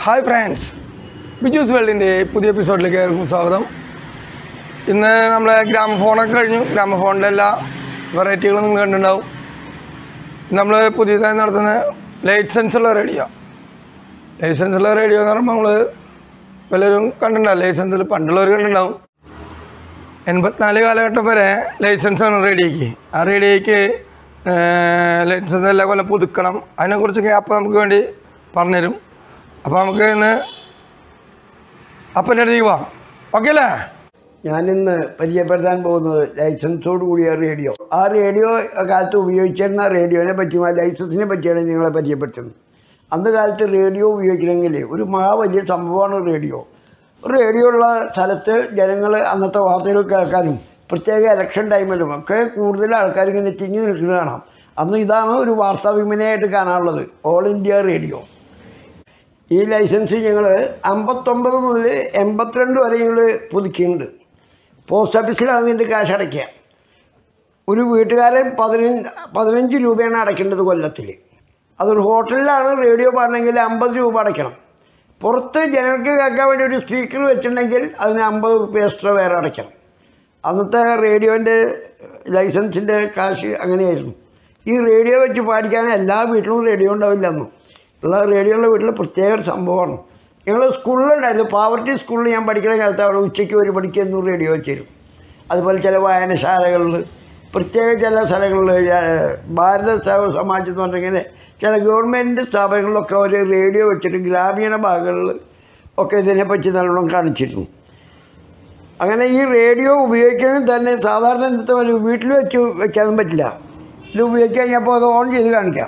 hi friends ബിജൂസ് വേൾഡിൻ്റെ പുതിയ എപ്പിസോഡിലേക്ക് ഏവർക്കും സ്വാഗതം ഇന്ന് നമ്മളെ ഗ്രാമഫോണൊക്കെ കഴിഞ്ഞു ഗ്രാമഫോണിൻ്റെ എല്ലാ വെറൈറ്റികളും നിങ്ങൾ കണ്ടിട്ടുണ്ടാവും നമ്മൾ പുതിയതായി നടത്തുന്ന ലൈറ്റ് സെൻസുള്ള റേഡിയോ ലൈറ്റ് സെൻസുള്ള റേഡിയോ എന്ന് പറയുമ്പോൾ നമ്മൾ പലരും കണ്ടിട്ടുണ്ടാവും ലൈസൻസിൽ പണ്ടുള്ളവർ കണ്ടിട്ടുണ്ടാവും എൺപത്തിനാല് കാലഘട്ടം വരെ ലൈസൻസാണ് റേഡിയോയ്ക്ക് ആ റേഡിയോയ്ക്ക് ലൈസൻസ് എല്ലാ കൊല്ലം പുതുക്കണം അതിനെക്കുറിച്ചൊക്കെ അപ്പം നമുക്ക് വേണ്ടി പറഞ്ഞുതരും അപ്പോൾ നമുക്ക് ഇന്ന് അപ്പൻ്റെ അടുത്തേക്ക് പോവാം ഓക്കെ അല്ലേ ഞാനിന്ന് പരിചയപ്പെടുത്താൻ പോകുന്നത് ലൈസൻസോട് കൂടിയ റേഡിയോ ആ റേഡിയോ കാലത്ത് ഉപയോഗിച്ചിരുന്ന റേഡിയോനെ പറ്റിയും ആ ലൈസൻസിനെ പറ്റിയാണ് നിങ്ങളെ പരിചയപ്പെടുത്തുന്നത് അന്ന് കാലത്ത് റേഡിയോ ഉപയോഗിക്കണമെങ്കിൽ ഒരു മഹാ വലിയ സംഭവമാണ് റേഡിയോ റേഡിയോ ഉള്ള സ്ഥലത്ത് ജനങ്ങൾ അന്നത്തെ വാർത്തകൾ കേൾക്കാനും പ്രത്യേക ഇലക്ഷൻ ടൈമിലും ഒക്കെ കൂടുതൽ ആൾക്കാർ ഇങ്ങനെ തിങ്ങി നിൽക്കുന്നത് കാണാം അന്ന് ഇതാണ് ഒരു വാർത്താ വിമനയായിട്ട് കാണാനുള്ളത് ഓൾ ഇന്ത്യ റേഡിയോ ഈ ലൈസൻസ് ഞങ്ങൾ അമ്പത്തൊമ്പത് മുതൽ എൺപത്തിരണ്ട് വരെ ഞങ്ങൾ പുതുക്കിയിട്ടുണ്ട് പോസ്റ്റ് ഓഫീസിലാണ് ഇതിൻ്റെ ക്യാഷ് അടയ്ക്കുക ഒരു വീട്ടുകാരൻ പതിനഞ്ച് പതിനഞ്ച് രൂപയാണ് അടയ്ക്കേണ്ടത് കൊല്ലത്തിൽ അതൊരു ഹോട്ടലിലാണ് റേഡിയോ പാടണമെങ്കിൽ അമ്പത് രൂപ അടയ്ക്കണം പുറത്ത് ജനങ്ങൾക്ക് കേൾക്കാൻ വേണ്ടി ഒരു സ്പീക്കർ വെച്ചിട്ടുണ്ടെങ്കിൽ അതിന് അമ്പത് റുപ്യ എക്സ്ട്രാ വേറെ അടയ്ക്കണം അന്നത്തെ റേഡിയോൻ്റെ ലൈസൻസിൻ്റെ കാശ് അങ്ങനെയായിരുന്നു ഈ റേഡിയോ വെച്ച് പാടിക്കാൻ എല്ലാ വീട്ടിലും റേഡിയോ ഉണ്ടാവില്ല അന്ന് ഉള്ള റേഡിയോ ഉള്ള വീട്ടിൽ പ്രത്യേക ഒരു സംഭവമാണ് ഞങ്ങൾ സ്കൂളിലുണ്ടായിരുന്നു പാവർട്ടി സ്കൂളിൽ ഞാൻ പഠിക്കുന്ന കാലത്ത് അവിടെ ഉച്ചയ്ക്ക് ഒരു മണിക്ക് എന്നും റേഡിയോ വെച്ചിരുന്നു അതുപോലെ ചില വായനശാലകളിൽ പ്രത്യേക ചില സ്ഥലങ്ങളിൽ ഏഹ്, ഭാരത സേവ സമാജ് എന്ന് പറഞ്ഞിങ്ങനെ ചില ഗവൺമെൻറ് സ്ഥാപനങ്ങളിലൊക്കെ ഒരു റേഡിയോ വെച്ചിട്ട് ഗ്രാമീണ ഭാഗങ്ങളിൽ ഒക്കെ ഇതിനെപ്പറ്റി നല്ലോണം കാണിച്ചിരുന്നു അങ്ങനെ ഈ റേഡിയോ ഉപയോഗിക്കണമെങ്കിൽ തന്നെ സാധാരണ ഇന്നത്തെ പോലെ വീട്ടിൽ വെച്ച് വെക്കാനും പറ്റില്ല ഇത് ഉപയോഗിച്ച് കഴിഞ്ഞപ്പോൾ അത് ഓൺ ചെയ്ത് കാണിക്കാം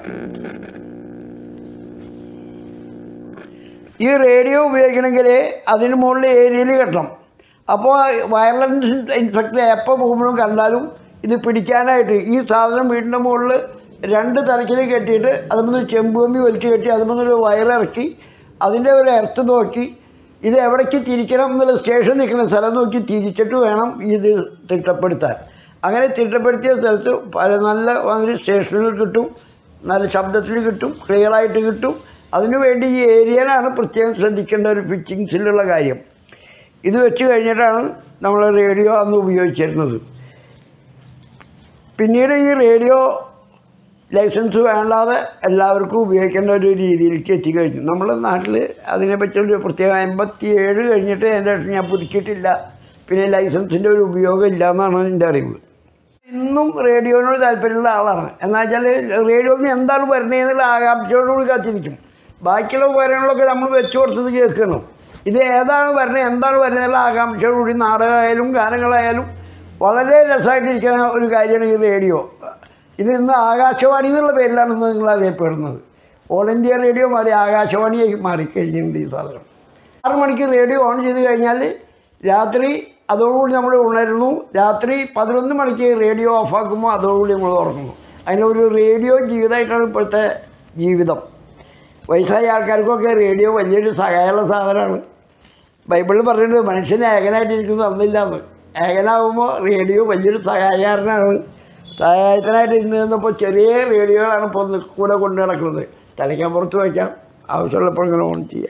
ഈ റേഡിയോ ഉപയോഗിക്കണമെങ്കിൽ അതിന് മുകളിൽ ഏരിയയിൽ കെട്ടണം അപ്പോൾ വയർലെസ് ഇൻസ്പെക്ടർ എപ്പോൾ പോകുമ്പോഴും കണ്ടാലും ഇത് പിടിക്കാനായിട്ട് ഈ സാധനം വീടിൻ്റെ മുകളിൽ രണ്ട് തലക്കിൽ കെട്ടിയിട്ട് അതുമ്പോൾ ചെമ്പുകമ്പി വലിച്ചു കെട്ടി അതുമ്പോൾ ഒരു വയറിറക്കി അതിൻ്റെ ഒരു എർത്ത് നോക്കി ഇത് എവിടേക്ക് തിരിക്കണം എന്നുള്ള സ്റ്റേഷൻ നിൽക്കുന്ന സ്ഥലം നോക്കി തിരിച്ചിട്ട് വേണം ഇത് തിട്ടപ്പെടുത്താൻ അങ്ങനെ തിട്ടപ്പെടുത്തിയ സ്ഥലത്ത് പല നല്ല മാതിരി സ്റ്റേഷനുകൾ കിട്ടും നല്ല ശബ്ദത്തിൽ കിട്ടും ക്ലിയറായിട്ട് കിട്ടും അതിനുവേണ്ടി ഈ ഏരിയയിലാണ് പ്രത്യേകം ശ്രദ്ധിക്കേണ്ട ഒരു ഫിറ്റിങ്സിലുള്ള കാര്യം ഇത് വെച്ച് കഴിഞ്ഞിട്ടാണ് നമ്മൾ റേഡിയോ അന്ന് ഉപയോഗിച്ചിരുന്നത് പിന്നീട് ഈ റേഡിയോ ലൈസൻസ് വേണ്ടാതെ എല്ലാവർക്കും ഉപയോഗിക്കേണ്ട ഒരു രീതിയിലേക്ക് എത്തിക്കഴിഞ്ഞു നമ്മുടെ നാട്ടിൽ അതിനെപ്പറ്റിയൊരു പ്രത്യേക എൺപത്തി ഏഴ് കഴിഞ്ഞിട്ട് എൻ്റെ അടുത്ത് ഞാൻ പുതുക്കിയിട്ടില്ല പിന്നെ ലൈസൻസിൻ്റെ ഒരു ഉപയോഗം ഇല്ല എന്നാണ് എൻ്റെ അറിവ് ഇന്നും റേഡിയോനോട് താല്പര്യമുള്ള ആളാണ് എന്നാൽ വെച്ചാൽ റേഡിയോന്ന് എന്താണ് വരുന്നത് എന്നുള്ള ആകാംക്ഷയോടുകൂടി കാത്തിരിക്കും ബാക്കിയുള്ള ഉപകരണങ്ങളൊക്കെ നമ്മൾ വെച്ചു കൊടുത്തത് കേൾക്കണം ഇത് ഏതാണ് വരുന്നത് എന്താണ് വരുന്നത് എന്നുള്ള ആകാംക്ഷയോടുകൂടി നാടകമായാലും ഗാനങ്ങളായാലും വളരെ രസമായിട്ടിരിക്കുന്ന ഒരു കാര്യമാണ് ഈ റേഡിയോ ഇത് ഇന്ന് ആകാശവാണി എന്നുള്ള പേരിലാണ് ഇന്ന് നിങ്ങൾ അറിയപ്പെടുന്നത് ഓൾ ഇന്ത്യ റേഡിയോ മാറി ആകാശവാണിയായി മാറിക്കഴിഞ്ഞിട്ടുണ്ട് ഈ സാധനം ആറ് മണിക്ക് റേഡിയോ ഓൺ ചെയ്ത് കഴിഞ്ഞാൽ രാത്രി അതോടുകൂടി നമ്മൾ ഉണരുന്നു രാത്രി പതിനൊന്ന് മണിക്ക് റേഡിയോ ഓഫാക്കുമ്പോൾ അതോടുകൂടി നമ്മൾ ഉറങ്ങുന്നു അതിനൊരു റേഡിയോ ജീവിതമായിട്ടാണ് ഇപ്പോഴത്തെ ജീവിതം വയസ്സായ ആൾക്കാർക്കൊക്കെ റേഡിയോ വലിയൊരു സഹായമുള്ള സാധനമാണ് ബൈബിളിൽ പറഞ്ഞിട്ടുണ്ട് മനുഷ്യൻ ഏകനായിട്ടിരിക്കുന്നു അന്നില്ലാന്ന് ഏകനാകുമ്പോൾ റേഡിയോ വലിയൊരു സഹായകാരനാണ് സഹായത്തിനായിട്ട് ഇന്ന് നിന്നപ്പോൾ ചെറിയ റേഡിയോകളാണ് ഇപ്പോൾ ഒന്ന് കൂടെ കൊണ്ടു നടക്കുന്നത് തലയ്ക്കാൻ പുറത്ത് വയ്ക്കാം ആവശ്യമുള്ളപ്പോൾ ഇങ്ങനെ ഓൺ ചെയ്യാം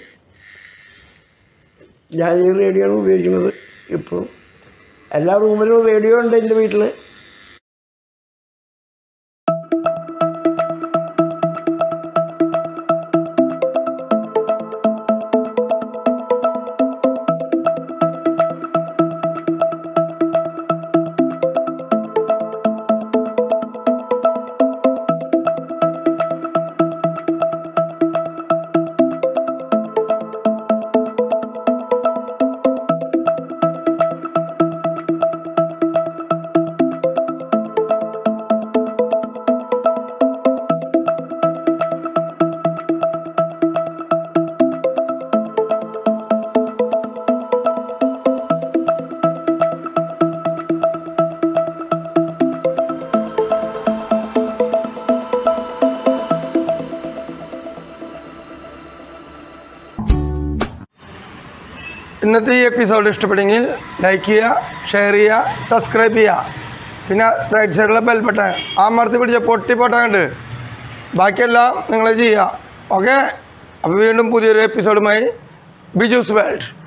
ഞാൻ ഈ റേഡിയോ ആണ് ഉപയോഗിക്കുന്നത് ഇപ്പോൾ എല്ലാ റൂമിലും റേഡിയോ ഉണ്ട് എൻ്റെ വീട്ടിൽ ഇന്നത്തെ ഈ എപ്പിസോഡ് ഇഷ്ടപ്പെട്ടെങ്കിൽ ലൈക്ക് ചെയ്യുക ഷെയർ ചെയ്യുക സബ്സ്ക്രൈബ് ചെയ്യുക പിന്നെ റൈറ്റ് സൈഡിലെ ബെൽ ബട്ടൺ ആ മറത്തി പിടിച്ച പൊട്ടി പൊട്ടാണ്ട് ബാക്കിയെല്ലാം നിങ്ങൾ ചെയ്യുക ഓക്കെ അപ്പോൾ വീണ്ടും പുതിയൊരു എപ്പിസോഡുമായി ബിജൂസ് വേൾഡ്